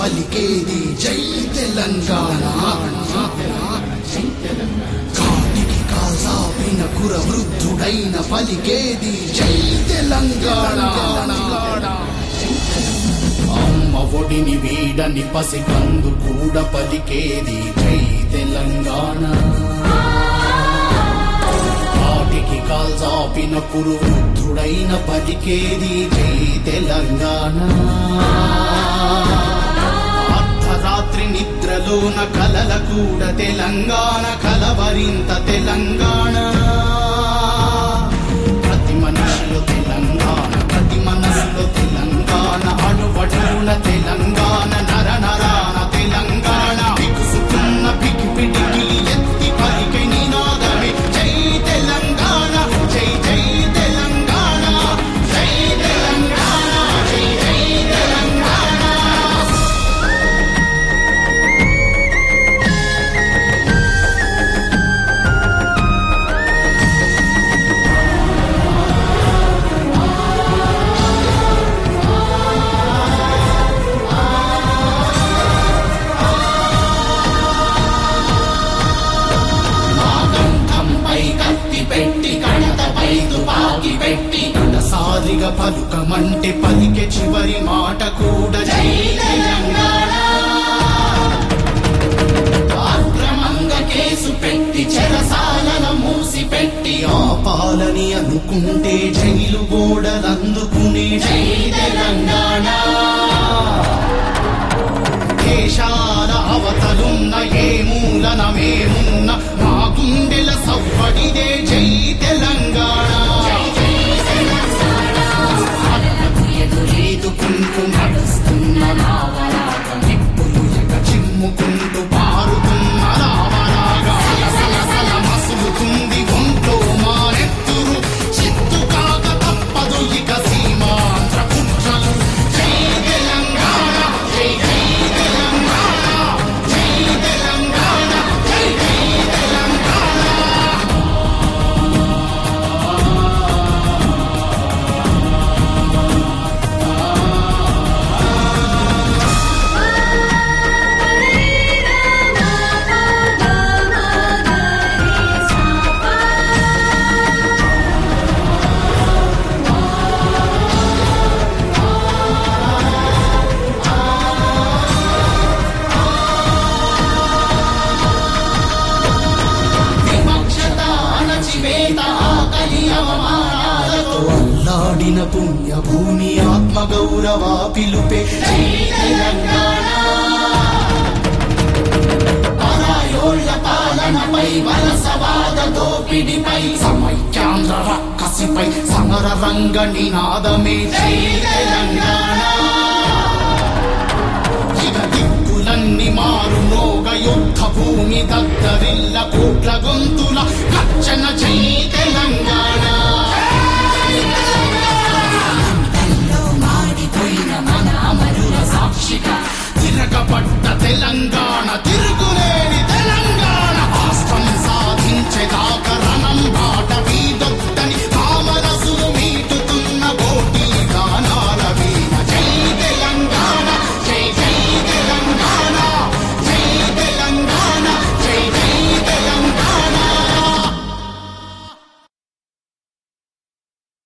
పలికేది జై తెలంగాణ కాటికి కాసాపిన కుర వృద్ధుడైన పలికేది జై తెలంగాణ అమ్మ ఒడిని వీడని పసికందు కూడా పలికేది జై తెలంగాణ కాటికి కాల్చాపిన కురు వృద్ధుడైన పలికేది జై తెలంగాణ అర్ధరాత్రి నిద్రలోన కలల కూడా తెలంగాణ కలవరింత తెలంగాణ ప్రతి మనిషిలో తెలంగాణ ప్రతి మనసులో తెలంగాణ అడువడున తెలంగాణ నర నరాన తెలంగాణ బిగుసుకున్న పికి పిడికిలి ఎత్తి పలికే నినాదమే జై తెలంగాణ జై జై తెలంగాణ జై తెలంగాణ జై జై తెలంగాణ నాగంకంపై కత్తి పెట్టి కణతపై తుపాకి పెట్టి కడసారిగా పలుకమంటే పలికే చివరి మాట కూడా జై తెలంగాణ అక్రమంగా కేసు పెట్టి చెరసాలన మూసి పెట్టి ఆపాలని అనుకుంటే జైలు గోడలందుకునే జై తెలంగాణ దేశాల అవతలున్న ఏ మూలన మేమున్న మా గుండెల సవ్వడిదే జై తెలంగాణ ఎదురేదుకుంటూ నడుస్తున్న నావలాగా నిప్పులు ఎగ చిమ్ముకుంటూ పారుతున్న లావలాగా సలసల మసులుతుంది ఒంట్లో మానెత్తురు చిత్తు కాక తప్పదు ఇక సీమాంధ్ర కుట్రలు జై తెలంగాణ జై జై తెలంగాణ జై తెలంగాణ జై జై తెలంగాణ వివక్షత అణచివేత ఆకలి అవమానాలతో అల్లాడిన పుణ్య భూమి ఆత్మ గౌరవ పిలుపే జై తెలంగాణ పరాయోళ్ళ పాలనపై వలసవాద దోపిడిపై సమైక్యాంధ్ర రక్కసిపై సమర రంగ నినాదమే జై తెలంగాణ ఇక దిక్కులన్నీ మారుమోగ యుద్ధ భూమి దగ్గరిల్ల కోట్ల గొంతుల కచ్చన జై తెలంగాణ మాడిపోయిన మన అమరుల సాక్షిగా తిరగబడ్డ తెలంగాణ